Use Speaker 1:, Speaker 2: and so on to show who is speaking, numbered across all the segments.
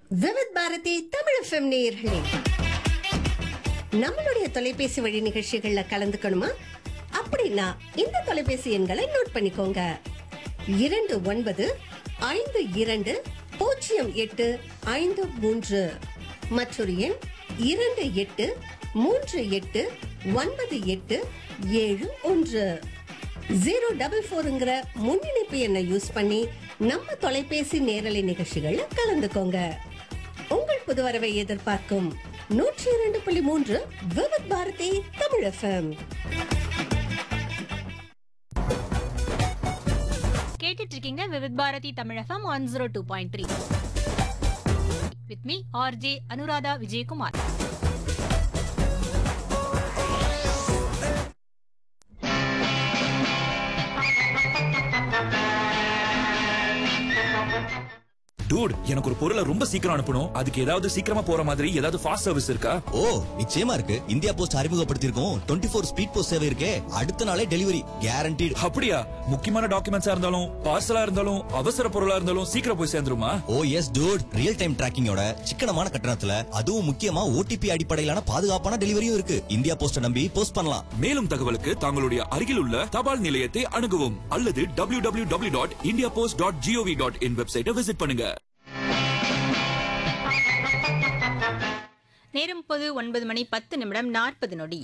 Speaker 1: Vividh Bharathi Tamil FM நேயர்களே நம்மளுடைய தொலைபேசி வழி நிகழ்ச்சிகள்ல கலந்துக்கணுமா அப்படின்னா இந்த தொலைபேசி எண்களை நோட் பண்ணிக்கோங்க இரண்டு ஒன்பது ஐந்து இரண்டு பூஜ்ஜியம் எட்டு ஐந்து மூன்று மற்றொரு எண் இரண்டு எட்டு மூன்று எட்டு ஒன்பது எட்டு ஏழு ஒன்று ஜீரோ டபுள் ஃபோருங்கிற முன்னிணைப்பு எண்ணை யூஸ் பண்ணி நம்ம தொலைபேசி நேரலை நிகழ்ச்சிகள்ல கலந்துக்கோங்க உங்கள் புது வரவை எதிர்பார்க்கும் நூற்றி இரண்டு புள்ளி மூன்று விவித் பாரதி தமிழ் எஃப்எம்
Speaker 2: கேட்டுட்டு இருக்கீங்க Vividh Bharati Tamilagam one zero two point three with me RJ Anuradha Vijayakumar
Speaker 3: dude எனக்கு ஒரு பொருளை ரொம்ப சீக்கிரம் அனுப்பணும் அதுக்கு ஏதாவது சீக்கிரமா போற மாதிரி ஏதாவது ஃபாஸ்ட் சர்வீஸ் இருக்கா
Speaker 4: ஓ நிச்சயமா இருக்கு இந்தியா போஸ்ட் அறிமுகப்படுத்தியிருக்கோம் டுவெண்ட்டி ஃபோர் ஸ்பீட் போஸ்ட் சேவை இருக்கே அடுத்த நாளே டெலிவரி கேரண்டீடு
Speaker 3: அப்படியா முக்கியமான டாக்குமெண்ட்ஸா இருந்தாலும் பார்சலா இருந்தாலும் அவசர பொருளா இருந்தாலும் சீக்கிரம் போய் சேர்ந்துருமா
Speaker 4: oh yes dude real time டிராக்கிங்கோட சிக்கனமான கட்டணத்துல அதுவும் முக்கியமா ஓடிபி அடிப்படையிலான பாதுகாப்பான டெலிவரியும் இருக்கு இந்தியா போஸ்ட நம்பி போஸ்ட் பண்ணலாம்
Speaker 3: மேலும் தகவலுக்கு தங்களுடைய அருகில் உள்ள தபால் நிலையத்தை அணுகவும் அல்லது W W W dot India post dot GOV dot in வெப்சைட்டை விசிட் பண்ணுங்க
Speaker 2: நேரம் பொது ஒன்பது மணி பத்து நிமிடம் நாற்பது நொடி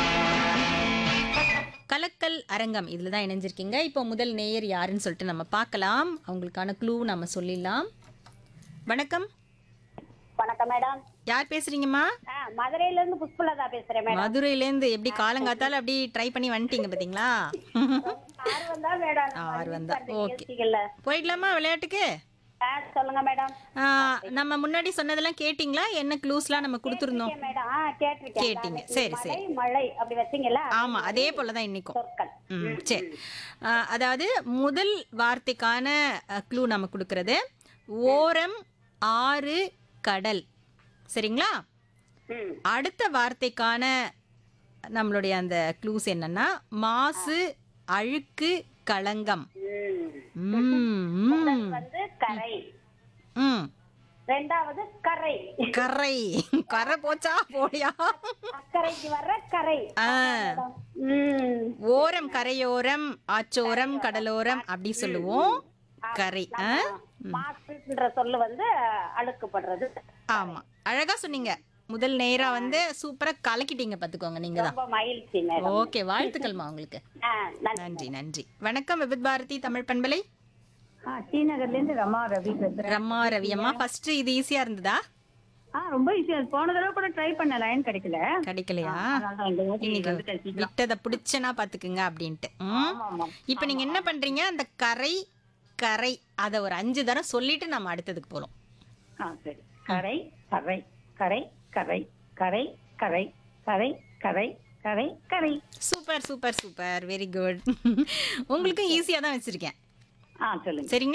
Speaker 2: கலக்கல் அரங்கம் இதில் தான் இணைஞ்சிருக்கீங்க இப்போ முதல் நேயர் யாருன்னு சொல்லிட்டு நம்ம பார்க்கலாம் அவங்களுக்கான க்ளூ நம்ம சொல்லிடலாம் வணக்கம்
Speaker 5: வணக்கம் மேடம்
Speaker 2: யார் பேசுறீங்கம்மா
Speaker 5: ஆ, மதுரையில இருந்து புஷ்பலதா பேசுறேன் மேடம்
Speaker 2: மதுரையிலேருந்து எப்படி காலங்காத்தால அப்படி ட்ரை பண்ணி வந்துட்டீங்க பார்த்தீங்களா
Speaker 5: ஆர்வம் தான் மேடம் நம்ம
Speaker 2: ஆர்வம் தான்.
Speaker 5: இந்த
Speaker 2: ஓகே.
Speaker 5: நிகழ்ச்சிகள்ல.
Speaker 2: போயிடலாமா விளையாட்டுக்கு
Speaker 5: ஆ, சொல்லுங்க மேடம்
Speaker 2: ஆ, நம்ம முன்னாடி சொன்னதெல்லாம் கேட்டிங்களா என்ன க்ளூஸ்லாம் நம்ம கொடுத்துருந்தோம்
Speaker 5: கேட்டிருக்கேன் மேடம் ஆ கேட்டிருக்கேன்
Speaker 2: கேட்டீங்க.
Speaker 5: நான்
Speaker 2: சரி,
Speaker 5: மழை,
Speaker 2: சரி.
Speaker 5: மழை அப்படி வச்சீங்கல்ல
Speaker 2: ஆமா அதே போல தான் இன்னைக்கும்
Speaker 5: சொற்கள்
Speaker 2: ம் சரி ஆ, அதாவது முதல் வார்த்தைக்கான க்ளூ நம்ம கொடுக்கறது ஓரம் ஆறு கடல் சரிங்களா
Speaker 5: ம்.
Speaker 2: அடுத்த வார்த்தைக்கான நம்மளுடைய அந்த க்ளூஸ் என்னன்னா மாசு அழுக்கு களங்கம்
Speaker 5: ம்.
Speaker 2: ம்,
Speaker 5: முதல்
Speaker 2: ம்,
Speaker 5: வந்து கரை
Speaker 2: ம்.
Speaker 5: ரெண்டாவது கரை
Speaker 2: கரை கரை போச்சா போடியா
Speaker 5: அக்கறைக்கு வர்ற கரை
Speaker 2: ஆ.
Speaker 5: மேடம். ம்.
Speaker 2: ஓரம் கரையோரம் ஆச்சோரம் கடலோரம் அப்படி சொல்லுவோம் கரை ஆ?
Speaker 5: மாசுன்ற சொல்லு வந்து அழுக்குப்படுறது
Speaker 2: ஆமா அழகா சொன்னீங்க முதல் நேரா வந்து சூப்பரா கலக்கிட்டீங்க பாத்துக்கோங்க நீங்க தான்
Speaker 5: ரொம்ப மகிழ்ச்சி மேடம்
Speaker 2: ஓகே வாழ்த்துக்கள்மா உங்களுக்கு
Speaker 5: ஆ, நன்றி
Speaker 2: நன்றி நன்றி வணக்கம் விபித் பாரதி தமிழ் பண்பலை
Speaker 6: ஆ ஸ்ரீநகர்ல இருந்து ரமா ரவி பேசுறேன்
Speaker 2: ரம்மா ரவி அம்மா ஃபர்ஸ்ட் இது ஈஸியா இருந்ததா
Speaker 6: ஆ ரொம்ப ஈஸியா போன தடவை கூட ட்ரை பண்ண லைன் கிடைக்கல
Speaker 2: கிடைக்கலையா
Speaker 6: அதனால தான் இந்த வாட்டி
Speaker 2: இன்னைக்கு
Speaker 6: வந்துட்டேன் சீக்கிரம்.
Speaker 2: விட்டதை பிடிச்சனா பாத்துக்குங்க அப்படின்ட்டு ம்?
Speaker 6: ஆமா, ஆமா.
Speaker 2: இப்போ நீங்க என்ன பண்றீங்க அந்த கரை கரை அத ஒரு அஞ்சு தரம் சொல்லிட்டு நம்ம அடுத்ததுக்கு போறோம்
Speaker 6: ஆ சரி கரை கரை கரை கரை கரை கரை கரை கரை கரை கரை
Speaker 2: super super super very good உங்களுக்கும் ஈஸியா தான் வச்சிருக்கேன்
Speaker 6: ஆ சொல்லுங்க
Speaker 2: சரிங்களா